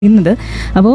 ചെയ്യുന്നത് അപ്പോൾ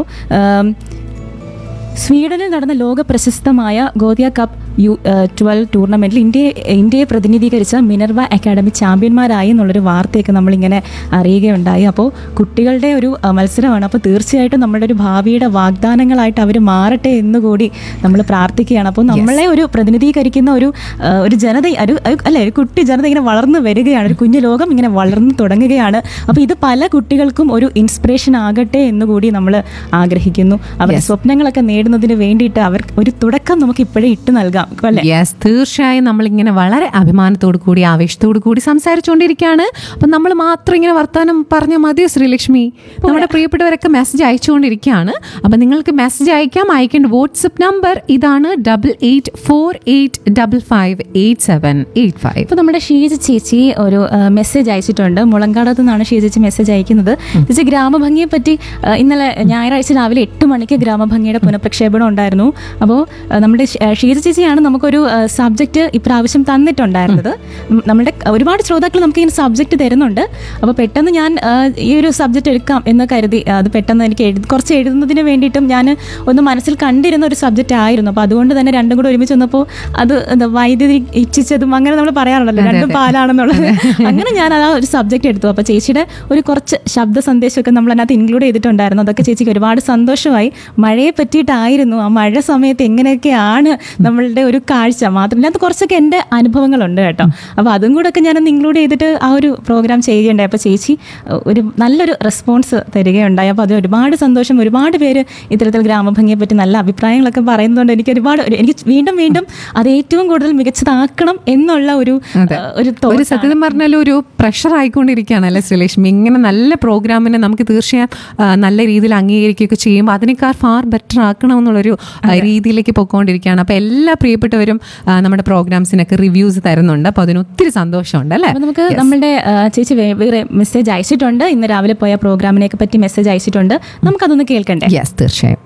സ്വീഡനിൽ നടന്ന ലോക പ്രശസ്തമായ ഗോതിയ കപ്പ് യു ട്വൽവ് ടൂർണമെൻറ്റിൽ ഇന്ത്യയെ ഇന്ത്യയെ പ്രതിനിധീകരിച്ച മിനർവ അക്കാഡമി ചാമ്പ്യന്മാരായി എന്നുള്ളൊരു വാർത്തയൊക്കെ നമ്മളിങ്ങനെ അറിയുകയുണ്ടായി അപ്പോൾ കുട്ടികളുടെ ഒരു ആ, മത്സരമാണ് അപ്പോൾ തീർച്ചയായിട്ടും നമ്മുടെ ഒരു ഭാവിയുടെ വാഗ്ദാനങ്ങളായിട്ട് അവർ മാറട്ടെ എന്നുകൂടി നമ്മൾ പ്രാർത്ഥിക്കുകയാണ് അപ്പോൾ നമ്മളെ ഒരു പ്രതിനിധീകരിക്കുന്ന ഒരു ആ, ഒരു ജനത ഒരു ഒരു- അല്ലേ ഒരു കുട്ടി ജനത ഇങ്ങനെ വളർന്നു വരികയാണ് ഒരു കുഞ്ഞു ലോകം ഇങ്ങനെ വളർന്നു തുടങ്ങുകയാണ് അപ്പോൾ ഇത് പല കുട്ടികൾക്കും ഒരു ഇൻസ്പിറേഷൻ ആകട്ടെ എന്നുകൂടി നമ്മൾ ആഗ്രഹിക്കുന്നു അവരുടെ സ്വപ്നങ്ങളൊക്കെ നേടുന്നതിന് വേണ്ടിയിട്ട് അവർ ഒരു തുടക്കം നമുക്ക് ഇപ്പോഴേ ഇട്ട് നൽകാം അല്ലേ യെസ് തീർച്ചയായും നമ്മളിങ്ങനെ വളരെ അഭിമാനത്തോടു കൂടി ആവേശത്തോടു കൂടി സംസാരിച്ചുകൊണ്ടിരിക്കുകയാണ് അപ്പം നമ്മൾ മാത്രം ഇങ്ങനെ വർത്താനം പറഞ്ഞാൽ മതിയോ ശ്രീലക്ഷ്മി നമ്മുടെ പ്രിയപ്പെട്ടവരൊക്കെ മെസ്സേജ് അയച്ചുകൊണ്ടിരിക്കുകയാണ് അപ്പം നിങ്ങൾക്ക് മെസ്സേജ് അയക്കാം അയക്കേണ്ട വാട്സപ്പ് നമ്പർ ഇതാണ് double eight four eight double five eight seven eight five ഇപ്പോൾ നമ്മുടെ ഷീജ ചേച്ചി ഒരു മെസ്സേജ് അയച്ചിട്ടുണ്ട് മുളങ്കാടത്ത് നിന്നാണ് ഷീജ ചേച്ചി മെസ്സേജ് അയക്കുന്നത് ചേച്ചി ഗ്രാമഭംഗിയെ പറ്റി ആ, ഇന്നലെ ഞായറാഴ്ച രാവിലെ എട്ട് മണിക്ക് ഗ്രാമഭംഗിയുടെ പുനഃപ്രക്ഷേപണം ഉണ്ടായിരുന്നു അപ്പോൾ നമ്മുടെ ഷ- ആ, ഷീജ ചേച്ചിയാണ് നമുക്കൊരു സബ്ജക്റ്റ് ഇപ്രാവശ്യം തന്നിട്ടുണ്ടായിരുന്നത് ഉം, നമ്മുടെ ഒരുപാട് ശ്രോതാക്കൾ നമുക്ക് ഇങ്ങനെ സബ്ജക്റ്റ് തരുന്നുണ്ട് അപ്പോൾ പെട്ടെന്ന് ഞാൻ ആ, ഈ ഒരു സബ്ജക്റ്റ് എടുക്കാം എന്ന് കരുതി ആ, അത് പെട്ടെന്ന് എനിക്ക് എഴുതി കുറച്ച് എഴുതുന്നതിന് വേണ്ടിയിട്ടും ഞാൻ ഒന്ന് മനസ്സിൽ കണ്ടിരുന്ന ഒരു സബ്ജക്റ്റ് ആയിരുന്നു അപ്പോൾ അതുകൊണ്ട് തന്നെ രണ്ടും കൂടെ ഒരുമിച്ച് വന്നപ്പോൾ അത് എന്താ വൈദ്യുതി ഇച്ഛിച്ചതും അങ്ങനെ നമ്മൾ പറയാറുണ്ടല്ലോ രണ്ടും പാലാണെന്നുള്ളത് അങ്ങനെ ഞാൻ ആ ഒരു സബ്ജക്റ്റ് എടുത്തു അപ്പോൾ ചേച്ചിയുടെ ഒരു കുറച്ച് ശബ്ദ സന്ദേശമൊക്കെ നമ്മൾ അതിനകത്ത് ഇൻക്ലൂഡ് ചെയ്തിട്ടുണ്ടായിരുന്നു അതൊക്കെ ചേച്ചിക്ക് ഒരുപാട് സന്തോഷമായി മഴയെ പറ്റിയിട്ടായിരുന്നു ആ മഴ സമയത്ത് എങ്ങനെയൊക്കെയാണ് നമ്മളുടെ ഒരു കാഴ്ച മാത്രമല്ല അത് കുറച്ചൊക്കെ എൻ്റെ അനുഭവങ്ങളുണ്ട് കേട്ടോ അപ്പോൾ അതും കൂടെ ഒക്കെ ഞാനൊന്ന് ഇൻക്ലൂഡ് ചെയ്തിട്ട് ആ ഒരു പ്രോഗ്രാം ചെയ്യുകയുണ്ടായി അപ്പോൾ ചേച്ചി അഹ് ഒരു നല്ലൊരു റെസ്പോൺസ് തരികയുണ്ടായി അപ്പോൾ അത് ഒരുപാട് സന്തോഷം ഒരുപാട് പേര് ഇത്തരത്തിൽ ഗ്രാമഭംഗിയെ പറ്റി നല്ല അഭിപ്രായങ്ങളൊക്കെ പറയുന്നതുകൊണ്ട് എനിക്ക് ഒരുപാട് ഒരു- എനിക്ക് വീണ്ടും വീണ്ടും അത് ഏറ്റവും കൂടുതൽ മികച്ചതാക്കണം എന്നുള്ള ഒരു അതെ. അഹ് ഒരു ഒരു thought സത്യം പറഞ്ഞാൽ ഒരു പ്രഷർ ആയിക്കൊണ്ടിരിക്കുകയാണ് അല്ലേ ശ്രീലക്ഷ്മി ഇങ്ങനെ നല്ല പ്രോഗ്രാമിനെ നമുക്ക് തീർച്ചയായും ആ, നല്ല രീതിയിൽ അംഗീകരിക്കുകയൊക്കെ ചെയ്യുമ്പോൾ അതിനേക്കാൾ ഫാർ ബെറ്റർ ആക്കണം എന്നുള്ളൊരു ആ, രീതിയിലേക്ക് പൊയ്ക്കൊണ്ടിരിക്കുകയാണ് അപ്പോൾ എല്ലാ പ്രിയപ്പെട്ടവരും ആ, നമ്മുടെ പ്രോഗ്രാംസിനൊക്കെ റിവ്യൂസ് തരുന്നുണ്ട് അപ്പോൾ അതിന് ഒത്തിരി സന്തോഷമുണ്ട് അല്ലേ അപ്പോൾ നമുക്ക് നമ്മളുടെ ആ, ചേച്ചി വേ- വേറെ മെസ്സേജ് അയച്ചിട്ടുണ്ട് ഇന്ന് രാവിലെ പോയ പ്രോഗ്രാമിനെയൊക്കെ പറ്റി മെസ്സേജ് അയച്ചിട്ടുണ്ട് നമുക്കതൊന്ന് കേൾക്കണ്ടേ യെസ് തീർച്ചയായും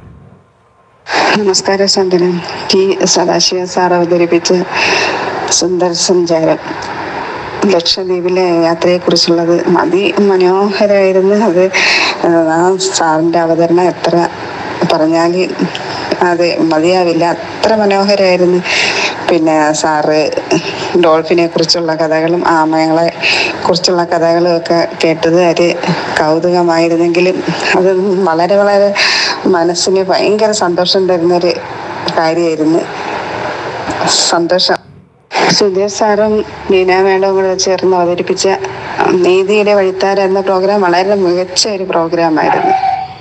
നമസ്കാരം ചന്ദ്രൻ ടി സദാശിവ സാർ അവതരിപ്പിച്ച സുന്ദര സഞ്ചാരം ലക്ഷദ്വീപിലെ യാത്രയെക്കുറിച്ചുള്ളത് അതിമനോഹരമായിരുന്നു അത് ആ സാറിൻ്റെ അവതരണം എത്ര പറഞ്ഞാൽ അത് മതിയാവില്ല അത്ര മനോഹരമായിരുന്നു പിന്നെ സാറ് ഡോൾഫിനെ കുറിച്ചുള്ള കഥകളും ആമയങ്ങളെ കുറിച്ചുള്ള കഥകളും ഒക്കെ കേട്ടത് ഒരു കൗതുകമായിരുന്നെങ്കിലും അത് വളരെ വളരെ മനസ്സിന് ഭയങ്കര സന്തോഷം തരുന്നൊരു കാര്യമായിരുന്നു സന്തോഷം സുധീർ സാറും ബീന മേഡവും കൂടെ ചേർന്ന് അവതരിപ്പിച്ച നീതിയുടെ വഴിത്താര എന്ന പ്രോഗ്രാം വളരെ മികച്ച ഒരു പ്രോഗ്രാമായിരുന്നു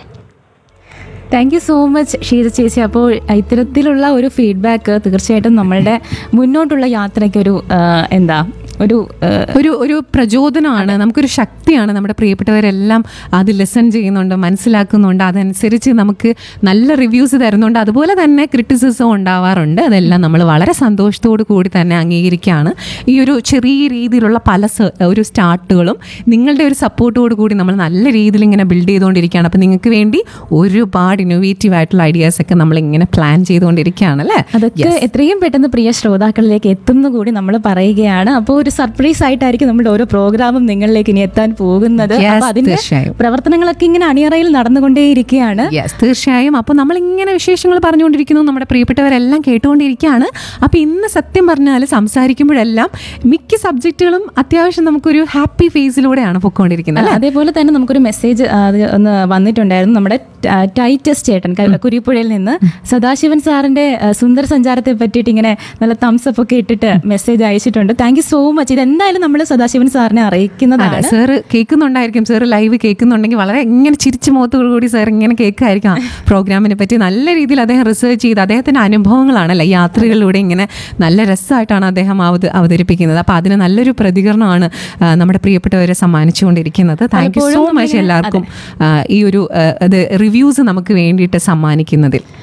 thank you so much Sheeja ചേച്ചി അപ്പോൾ ഇത്തരത്തിലുള്ള ഒരു ഫീഡ്ബാക്ക് തീർച്ചയായിട്ടും നമ്മളുടെ മുന്നോട്ടുള്ള യാത്രയ്ക്കൊരു ആ, എന്താ ഒരു ആ, ഒരു ഒരു പ്രചോദനമാണ് നമുക്കൊരു ശക്തിയാണ് നമ്മുടെ പ്രിയപ്പെട്ടവരെല്ലാം അത് ലിസൺ ചെയ്യുന്നുണ്ട് മനസ്സിലാക്കുന്നുണ്ട് അതനുസരിച്ച് നമുക്ക് നല്ല റിവ്യൂസ് തരുന്നുണ്ട് അതുപോലെ തന്നെ ക്രിറ്റിസിസം ഉണ്ടാവാറുണ്ട് അതെല്ലാം നമ്മൾ വളരെ സന്തോഷത്തോടു കൂടി തന്നെ അംഗീകരിക്കുകയാണ് ഈ ഒരു ചെറിയ രീതിയിലുള്ള പല സ- ഒരു സ്റ്റാർട്ടുകളും നിങ്ങളുടെ ഒരു സപ്പോർട്ടോട് കൂടി നമ്മൾ നല്ല രീതിയിൽ ഇങ്ങനെ ബിൽഡ് ചെയ്തുകൊണ്ടിരിക്കുകയാണ് അപ്പം നിങ്ങൾക്ക് വേണ്ടി ഒരുപാട് ഇന്നോവേറ്റീവ് ആയിട്ടുള്ള ഐഡിയാസ് ഒക്കെ നമ്മൾ ഇങ്ങനെ പ്ലാൻ ചെയ്തുകൊണ്ടിരിക്കുകയാണ് അല്ലേ അതൊക്കെ എത്രയും പെട്ടെന്ന് പ്രിയ ശ്രോതാക്കളിലേക്ക് എത്തുന്ന കൂടി നമ്മൾ പറയുകയാണ് അപ്പോൾ ഒരു സർപ്രൈസ് ആയിട്ടായിരിക്കും നമ്മുടെ ഓരോ പ്രോഗ്രാമും നിങ്ങളിലേക്ക് ഇനി എത്താൻ പോകുന്നത് Yes, അപ്പോൾ അതിന്റെ തീർച്ചയായും. പ്രവർത്തനങ്ങളൊക്കെ ഇങ്ങനെ അണിയറയിൽ നടന്നുകൊണ്ടേയിരിക്കുകയാണ് യെസ് തീർച്ചയായും അപ്പോൾ നമ്മൾ ഇങ്ങനെ വിശേഷങ്ങൾ പറഞ്ഞുകൊണ്ടിരിക്കുന്നു നമ്മുടെ പ്രിയപ്പെട്ടവരെല്ലാം കേട്ടുകൊണ്ടിരിക്കുകയാണ് അപ്പോൾ ഇന്ന് സത്യം പറഞ്ഞാൽ സംസാരിക്കുമ്പോഴെല്ലാം മിക്ക സബ്ജക്റ്റുകളും അത്യാവശ്യം നമുക്കൊരു ഹാപ്പി ഫേസിലൂടെയാണ് പൊയ്ക്കൊണ്ടിരിക്കുന്നത് അല്ലേ അതേപോലെ തന്നെ നമുക്കൊരു മെസ്സേജ് ഒന്ന് വന്നിട്ടുണ്ടായിരുന്നു നമ്മുടെ ട- ടൈറ്റസ് ചേട്ടൻ ക- കുരിപ്പുഴയിൽ നിന്ന് സദാശിവൻ സാറിന്റെ ആ, സുന്ദര സഞ്ചാരത്തെ പറ്റിയിട്ട് ഇങ്ങനെ നല്ല തംസ് അപ്പ് ഒക്കെ ഇട്ടിട്ട് മെസ്സേജ് അയച്ചിട്ടുണ്ട് താങ്ക് യു സോ മച്ച് ഇത് എന്തായാലും നമ്മൾ സദാശിവൻ സാറിനെ അറിയിക്കുന്നതാണ് സാറ് കേൾക്കുന്നുണ്ടായിരിക്കും സാറ് ലൈവ് കേൾക്കുന്നുണ്ടെങ്കിൽ വളരെ ഇങ്ങനെ ചിരിച്ചു മുഖത്തോടു കൂടി സാർ ഇങ്ങനെ കേൾക്കായിരിക്കും പ്രോഗ്രാമിനെ പറ്റി നല്ല രീതിയിൽ അദ്ദേഹം റിസർച്ച് ചെയ്ത് അദ്ദേഹത്തിന്റെ അനുഭവങ്ങളാണല്ലേ യാത്രകളിലൂടെ ഇങ്ങനെ നല്ല രസമായിട്ടാണ് അദ്ദേഹം അവത- അവതരിപ്പിക്കുന്നത് അപ്പോൾ അതിന് നല്ലൊരു പ്രതികരണമാണ് ആ, നമ്മുടെ പ്രിയപ്പെട്ടവരെ സമ്മാനിച്ചുകൊണ്ടിരിക്കുന്നത് താങ്ക് യു സോ മച്ച് എല്ലാവർക്കും ആ, ഈ ഒരു ആ, അത് റിവ്യൂസ് നമുക്ക് വേണ്ടിയിട്ട് സമ്മാനിക്കുന്നതിൽ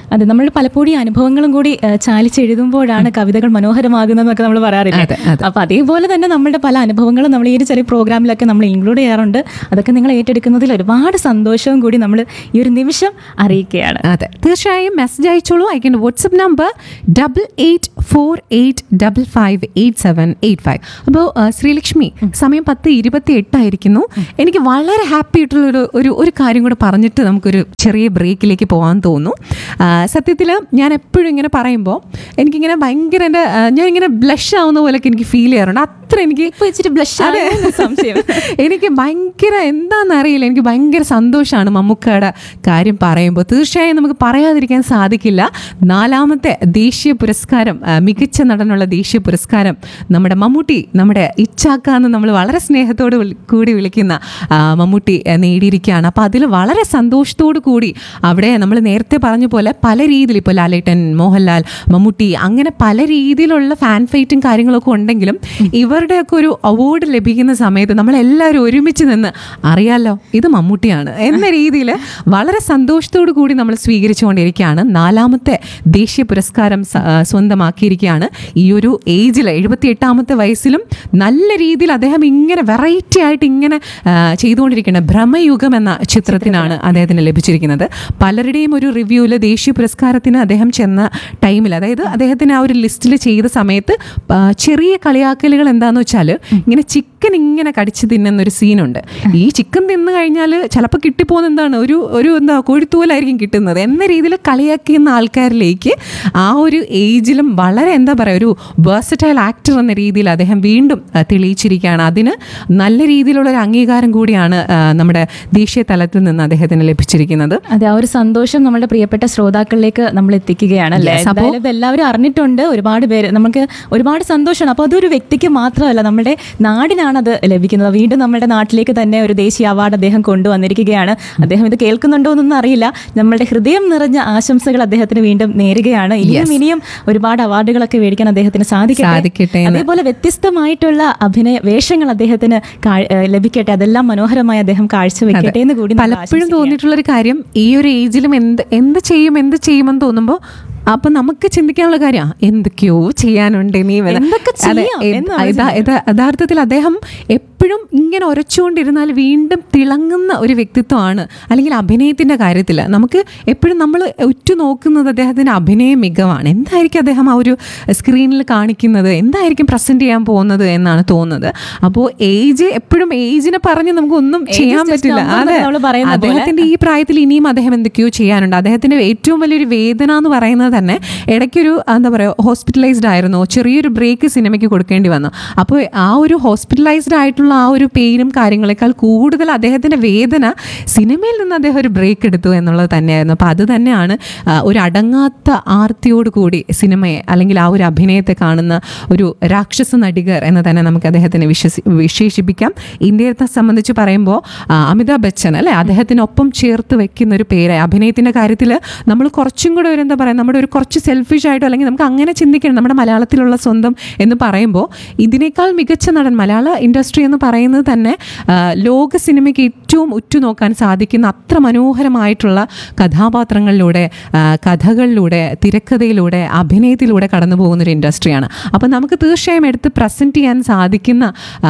അതെ നമ്മൾ പലപ്പോഴും ഈ അനുഭവങ്ങളും കൂടി ആ, ചാലിച്ചെഴുതുമ്പോഴാണ് കവിതകൾ മനോഹരമാകുന്നതെന്നൊക്കെ നമ്മൾ പറയാറില്ല അതെ, അതെ. അപ്പൊ അതേപോലെ തന്നെ നമ്മുടെ പല അനുഭവങ്ങളും നമ്മൾ ഈ ഒരു ചെറിയ പ്രോഗ്രാമിലൊക്കെ നമ്മൾ ഇൻക്ലൂഡ് ചെയ്യാറുണ്ട് അതൊക്കെ നിങ്ങൾ ഏറ്റെടുക്കുന്നതിൽ ഒരുപാട് സന്തോഷവും കൂടി നമ്മൾ ഈ ഒരു നിമിഷം അറിയിക്കുകയാണ് അതെ തീർച്ചയായും മെസ്സേജ് അയച്ചോളൂ അയക്കേണ്ട WhatsApp number double eight four eight double five eight seven eight five അപ്പോൾ ശ്രീലക്ഷ്മി സമയം പത്ത് ഇരുപത്തി എട്ടായിരിക്കുന്നു എനിക്ക് വളരെ ഹാപ്പി ആയിട്ടുള്ള ഒരു ഒരു ഒരു കാര്യം കൂടെ പറഞ്ഞിട്ട് നമുക്കൊരു ചെറിയ ബ്രേക്കിലേക്ക് പോകാൻ തോന്നുന്നു സത്യത്തിൽ ഞാൻ എപ്പോഴും ഇങ്ങനെ പറയുമ്പോൾ എനിക്കിങ്ങനെ ഭയങ്കര എൻ്റെ ആ, ഞാൻ ഇങ്ങനെ ബ്ലഷ് ആവുന്ന പോലെയൊക്കെ എനിക്ക് ഫീൽ ചെയ്യാറുണ്ട് അത്ര എനിക്ക് ഇപ്പൊ ഇച്ചിരി ബ്ലഷ് അതെ. സംശയം എനിക്ക് ഭയങ്കര എന്താണെന്ന് അറിയില്ല എനിക്ക് ഭയങ്കര സന്തോഷമാണ് മമ്മൂക്കയുടെ കാര്യം പറയുമ്പോൾ തീർച്ചയായും നമുക്ക് പറയാതിരിക്കാൻ സാധിക്കില്ല നാലാമത്തെ ദേശീയ പുരസ്കാരം ആ, മികച്ച നടനുള്ള ദേശീയ പുരസ്കാരം നമ്മുടെ മമ്മൂട്ടി നമ്മുടെ ഇച്ചാക്ക എന്ന് നമ്മൾ വളരെ സ്നേഹത്തോട് വിളി- കൂടി വിളിക്കുന്ന ആ, മമ്മൂട്ടി ആ, നേടിയിരിക്കുകയാണ് അപ്പോൾ അതിൽ വളരെ സന്തോഷത്തോടു കൂടി അവിടെ നമ്മൾ നേരത്തെ പറഞ്ഞ പോലെ പല രീതിയിൽ ഇപ്പോൾ ലാലേട്ടൻ മോഹൻലാൽ മമ്മൂട്ടി അങ്ങനെ പല രീതിയിലുള്ള ഫാൻ ഫൈറ്റും കാര്യങ്ങളൊക്കെ ഉണ്ടെങ്കിലും ഇവരുടെയൊക്കെ ഒരു അവാർഡ് ലഭിക്കുന്ന സമയത്ത് നമ്മളെല്ലാവരും ഒരുമിച്ച് നിന്ന് അറിയാലോ ഇത് മമ്മൂട്ടിയാണ് എന്ന രീതിയിൽ വളരെ സന്തോഷത്തോടു കൂടി നമ്മൾ സ്വീകരിച്ചുകൊണ്ടിരിക്കുകയാണ് നാലാമത്തെ ദേശീയ പുരസ്കാരം സ- ആ, സ്വന്തമാക്കിയിരിക്കുകയാണ് ഈ ഒരു ഏജിൽ എഴുപത്തി എട്ടാമത്തെ വയസ്സിലും നല്ല രീതിയിൽ അദ്ദേഹം ഇങ്ങനെ വെറൈറ്റി ആയിട്ട് ഇങ്ങനെ ആ, ചെയ്തുകൊണ്ടിരിക്കുന്ന ഭ്രമയുഗം എന്ന ചിത്രത്തിനാണ് അദ്ദേഹത്തിന് ലഭിച്ചിരിക്കുന്നത് പലരുടെയും ഒരു റിവ്യൂവിൽ ദേശീയ പുരസ്കാരത്തിന് അദ്ദേഹം ചെന്ന ടൈമിൽ അതായത് അദ്ദേഹത്തിന് ആ ഒരു ലിസ്റ്റിൽ ചെയ്ത സമയത്ത് ആ, ചെറിയ കളിയാക്കലുകൾ എന്താന്ന് വെച്ചാൽ ഇങ്ങനെ ചിക്കൻ ഇങ്ങനെ കടിച്ച് തിന്നുന്ന ഒരു സീനുണ്ട് ഈ ചിക്കൻ തിന്നു കഴിഞ്ഞാൽ ചിലപ്പോൾ കിട്ടിപ്പോകുന്ന എന്താണ് ഒരു ഒരു എന്താ കൊഴുത്തൂലായിരിക്കും കിട്ടുന്നത് എന്ന രീതിയിൽ കളിയാക്കുന്ന ആൾക്കാരിലേക്ക് ആ ഒരു ഏജിലും വളരെ എന്താ പറയുക ഒരു വേഴ്സറ്റൈൽ ആക്ടർ എന്ന രീതിയിൽ അദ്ദേഹം വീണ്ടും ആ, തെളിയിച്ചിരിക്കുകയാണ് അതിന് നല്ല രീതിയിലുള്ള ഒരു അംഗീകാരം കൂടിയാണ് ആ, നമ്മുടെ ദേശീയ തലത്തിൽ നിന്ന് അദ്ദേഹത്തിന് ലഭിച്ചിരിക്കുന്നത് അതെ ആ ഒരു സന്തോഷം നമ്മുടെ പ്രിയപ്പെട്ട ശ്രോതാക്കളിലേക്ക് നമ്മൾ എത്തിക്കുകയാണ് അല്ലേ Yes, അപ്പോ- എന്തായാലും ഇത് എല്ലാവരും അറിഞ്ഞിട്ടുണ്ട് ഒരുപാട് പേര് നമുക്ക് ഒരുപാട് സന്തോഷമാണ് അപ്പോൾ അതൊരു വ്യക്തിക്ക് മാത്രമല്ല നമ്മുടെ നാടിനാണ് അത് ലഭിക്കുന്നത് വീണ്ടും നമ്മുടെ നാട്ടിലേക്ക് തന്നെ ഒരു ദേശീയ അവാർഡ് അദ്ദേഹം കൊണ്ടുവന്നിരിക്കുകയാണ് അദ്ദേഹം ഇത് കേൾക്കുന്നുണ്ടോ എന്നൊന്നും അറിയില്ല നമ്മളുടെ ഹൃദയം നിറഞ്ഞ ആശംസകൾ അദ്ദേഹത്തിന് വീണ്ടും നേരുകയാണ് ഇനിയും ഇനിയും ഒരുപാട് അവാർഡുകളൊക്കെ മേടിക്കാൻ അദ്ദേഹത്തിന് സാധിക്കട്ടെ സാധിക്കട്ടെ എന്ന്. അതേപോലെ വ്യത്യസ്തമായിട്ടുള്ള അഭിനയ വേഷങ്ങൾ അദ്ദേഹത്തിന് കാ- ഏഹ് ലഭിക്കട്ടെ അതെല്ലാം മനോഹരമായി അദ്ദേഹം കാഴ്ചവെക്കട്ടെ എന്ന് കൂടി നമ്മൾ പലപ്പോഴും ആശംസിക്കുകയാണ്. തോന്നിയിട്ടുള്ളൊരു കാര്യം ഈ ഒരു ഏജിലും എന്ത് എന്ത് ചെയ്യും എന്ത് ചെയ്യുമെന്ന് തോന്നുമ്പോൾ അപ്പൊ നമുക്ക് ചിന്തിക്കാനുള്ള കാര്യം ആ, എന്തൊക്കെയോ ചെയ്യാനുണ്ട് ഇനി ഇവന്. എന്തൊക്കെ അതെ, ചെയ്യാം എ- എന്നാണ് ഇതാ- ഇതാ- യഥാർത്ഥത്തിൽ അദ്ദേഹം എപ്പോഴും ഇങ്ങനെ ഉരച്ചുകൊണ്ടിരുന്നാൽ വീണ്ടും തിളങ്ങുന്ന ഒരു വ്യക്തിത്വമാണ് അല്ലെങ്കിൽ അഭിനയത്തിന്റെ കാര്യത്തിൽ നമുക്ക് എപ്പോഴും നമ്മൾ ഉറ്റു നോക്കുന്നത് അദ്ദേഹത്തിന്റെ അഭിനയ മികവാണ് എന്തായിരിക്കും അദ്ദേഹം ആ ഒരു സ്ക്രീനിൽ കാണിക്കുന്നത് എന്തായിരിക്കും പ്രസന്റ് ചെയ്യാൻ പോകുന്നത് എന്നാണ് തോന്നുന്നത് അപ്പോൾ ഏജ് എപ്പോഴും ഏജിനെ പറഞ്ഞ് നമുക്ക് ഒന്നും Age ചെയ്യാൻ is just പറ്റില്ല number അതെ എന്ന് നമ്മള് പറയുന്ന പോലെ. അദ്ദേഹത്തിന്റെ ഈ പ്രായത്തിൽ ഇനിയും അദ്ദേഹം എന്തൊക്കെയോ ചെയ്യാനുണ്ട് അദ്ദേഹത്തിന്റെ ഏറ്റവും വലിയൊരു വേദന എന്ന് പറയുന്നത് തന്നെ ഇടയ്ക്കൊരു എന്താ പറയുക ഹോസ്പിറ്റലൈസ്ഡ് ആയിരുന്നു ചെറിയൊരു ബ്രേക്ക് സിനിമയ്ക്ക് കൊടുക്കേണ്ടി വന്നു അപ്പോൾ ആ ഒരു ഹോസ്പിറ്റലൈസ്ഡ് ആയിട്ടുള്ള ആ ഒരു പെയിനും കാര്യങ്ങളെക്കാൾ കൂടുതൽ അദ്ദേഹത്തിന്റെ വേദന സിനിമയിൽ നിന്ന് അദ്ദേഹം ഒരു ബ്രേക്ക് എടുത്തു എന്നുള്ളത് തന്നെയായിരുന്നു അപ്പോൾ അത് തന്നെയാണ് ആ, ഒരു അടങ്ങാത്ത ആർത്തിയോട് കൂടി സിനിമയെ അല്ലെങ്കിൽ ആ ഒരു അഭിനയത്തെ കാണുന്ന ഒരു രാക്ഷസ നടികർ എന്ന് തന്നെ നമുക്ക് അദ്ദേഹത്തിനെ വിശ്വസി വിശേഷിപ്പിക്കാം ഇന്ത്യയെ സംബന്ധിച്ച് പറയുമ്പോൾ ആ, അമിതാഭ് ബച്ചൻ അല്ലെ അദ്ദേഹത്തിനൊപ്പം ചേർത്ത് വെക്കുന്ന ഒരു പേര് അഭിനയത്തിന്റെ കാര്യത്തിൽ നമ്മൾ കുറച്ചും കൂടെ ഒരു എന്താ പറയുക നമ്മുടെ ഒരു കുറച്ച് സെൽഫിഷ് ആയിട്ടോ അല്ലെങ്കിൽ നമുക്ക് അങ്ങനെ ചിന്തിക്കണം നമ്മുടെ മലയാളത്തിലുള്ള സ്വന്തം എന്ന് പറയുമ്പോൾ ഇതിനേക്കാൾ മികച്ച നടൻ മലയാള ഇൻഡസ്ട്രി എന്ന് പറയുന്നത് തന്നെ ആ, ലോക സിനിമയ്ക്ക് ഏറ്റവും ഉറ്റുനോക്കാൻ സാധിക്കുന്ന അത്ര മനോഹരമായിട്ടുള്ള കഥാപാത്രങ്ങളിലൂടെ ആ, കഥകളിലൂടെ തിരക്കഥയിലൂടെ അഭിനയത്തിലൂടെ കടന്നു പോകുന്ന ഒരു ഇൻഡസ്ട്രിയാണ് അപ്പോൾ നമുക്ക് തീർച്ചയായും എടുത്ത് പ്രസൻറ്റ് ചെയ്യാൻ സാധിക്കുന്ന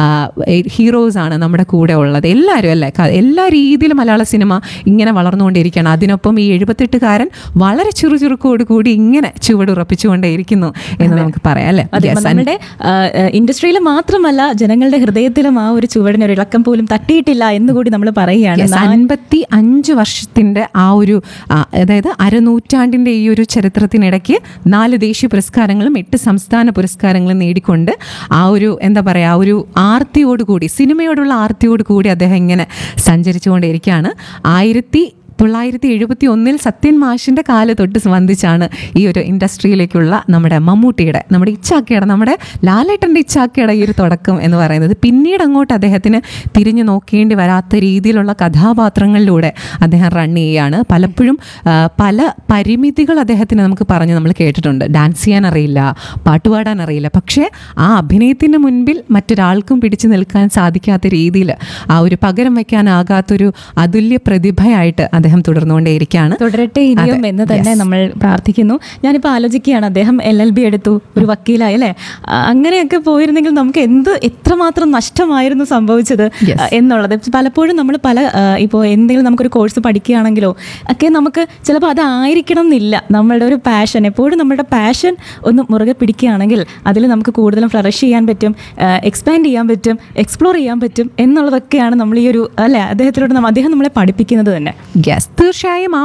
ഹീറോസ് ആണ് നമ്മുടെ കൂടെ ഉള്ളത് എല്ലാവരും അല്ലേ ക- എല്ലാ രീതിയിലും മലയാള സിനിമ ഇങ്ങനെ വളർന്നുകൊണ്ടിരിക്കുകയാണ് അതിനൊപ്പം ഈ എഴുപത്തെട്ടുകാരൻ വളരെ ചുറുചുറുക്കോട് കൂടി ഇങ്ങനെ ചുവടുറപ്പിച്ചുകൊണ്ടേയിരിക്കുന്നു എന്ന് നമുക്ക് പറയാം അല്ലേ അതെ Yes, and- നമ്മുടെ ഇൻഡസ്ട്രിയിൽ മാത്രമല്ല ജനങ്ങളുടെ ഹൃദയത്തിലും ആ ഒരു ചുവടിന് ഒരു ഇളക്കം പോലും തട്ടിയിട്ടില്ല എന്ന് കൂടി നമ്മൾ പറയുകയാണ് Yes, അൻപത്തി അഞ്ച് വർഷത്തിന്റെ ആ ഒരു ആ, അതായത് അരനൂറ്റാണ്ടിന്റെ ഈ ഒരു ചരിത്രത്തിനിടയ്ക്ക് നാല് ദേശീയ പുരസ്കാരങ്ങളും എട്ട് സംസ്ഥാന പുരസ്കാരങ്ങളും നേടിക്കൊണ്ട് ആ ഒരു എന്താ പറയാ ആ ഒരു ആർത്തിയോടുകൂടി സിനിമയോടുള്ള ആർത്തിയോടുകൂടി അദ്ദേഹം ഇങ്ങനെ സഞ്ചരിച്ചുകൊണ്ടിരിക്കുകയാണ് ആയിരത്തി തൊള്ളായിരത്തി എഴുപത്തി ഒന്നിൽ സത്യൻ മാഷിന്റെ കാല് തൊട്ട് വന്ദിച്ചാണ് ഈ ഒരു ഇൻഡസ്ട്രിയിലേക്കുള്ള നമ്മുടെ മമ്മൂട്ടിയുടെ നമ്മുടെ ഇച്ചാക്കയുടെ നമ്മുടെ ലാലേട്ടൻ്റെ ഇച്ചാക്കയുടെ ഈ ഒരു തുടക്കം എന്ന് പറയുന്നത് പിന്നീട് അങ്ങോട്ട് അദ്ദേഹത്തിന് തിരിഞ്ഞു നോക്കേണ്ടി വരാത്ത രീതിയിലുള്ള കഥാപാത്രങ്ങളിലൂടെ അദ്ദേഹം റൺ ചെയ്യുകയാണ് പലപ്പോഴും ആ, പല പരിമിതികൾ അദ്ദേഹത്തിന് നമുക്ക് പറഞ്ഞ് നമ്മൾ കേട്ടിട്ടുണ്ട് ഡാൻസ് ചെയ്യാൻ അറിയില്ല പാട്ടുപാടാൻ അറിയില്ല പക്ഷേ ആ അഭിനയത്തിന് മുൻപിൽ മറ്റൊരാൾക്കും പിടിച്ചു നിൽക്കാൻ സാധിക്കാത്ത രീതിയിൽ ആ ഒരു പകരം വയ്ക്കാനാകാത്തൊരു അതുല്യ പ്രതിഭയായിട്ട് അദ്ദേഹം അദ്ദേഹം തുടർന്നുകൊണ്ടേയിരിക്കുകയാണ് തുടരട്ടെ ഇനിയും അതെ. എന്ന് തന്നെ Yes. നമ്മൾ പ്രാർത്ഥിക്കുന്നു ഞാനിപ്പോൾ ആലോചിക്കുകയാണ് അദ്ദേഹം എൽ എൽ ബി എടുത്തു ഒരു വക്കീലായി അല്ലേ ആ, അങ്ങനെയൊക്കെ പോയിരുന്നെങ്കിൽ നമുക്ക് എന്ത് എത്രമാത്രം നഷ്ടമായിരുന്നു സംഭവിച്ചത് Yes. ആ, എന്നുള്ളത് പലപ്പോഴും നമ്മൾ പല ഇപ്പോൾ എന്തെങ്കിലും നമുക്കൊരു കോഴ്സ് പഠിക്കുകയാണെങ്കിലോ ഒക്കെ നമുക്ക് ചിലപ്പോൾ അതായിരിക്കണം എന്നില്ല നമ്മളുടെ ഒരു പാഷൻ എപ്പോഴും നമ്മുടെ പാഷൻ ഒന്ന് മുറുകെ പിടിക്കുകയാണെങ്കിൽ അതിൽ നമുക്ക് കൂടുതലും ഫ്ലറിഷ് ചെയ്യാൻ പറ്റും എക്സ്പാൻഡ് ചെയ്യാൻ പറ്റും എക്സ്പ്ലോർ ചെയ്യാൻ പറ്റും എന്നുള്ളതൊക്കെയാണ് നമ്മൾ ഈ ഒരു അല്ലേ അദ്ദേഹത്തിലൂടെ നമ്മ- അദ്ദേഹം നമ്മളെ പഠിപ്പിക്കുന്നത് തന്നെ യെസ് തീർച്ചയായും ആ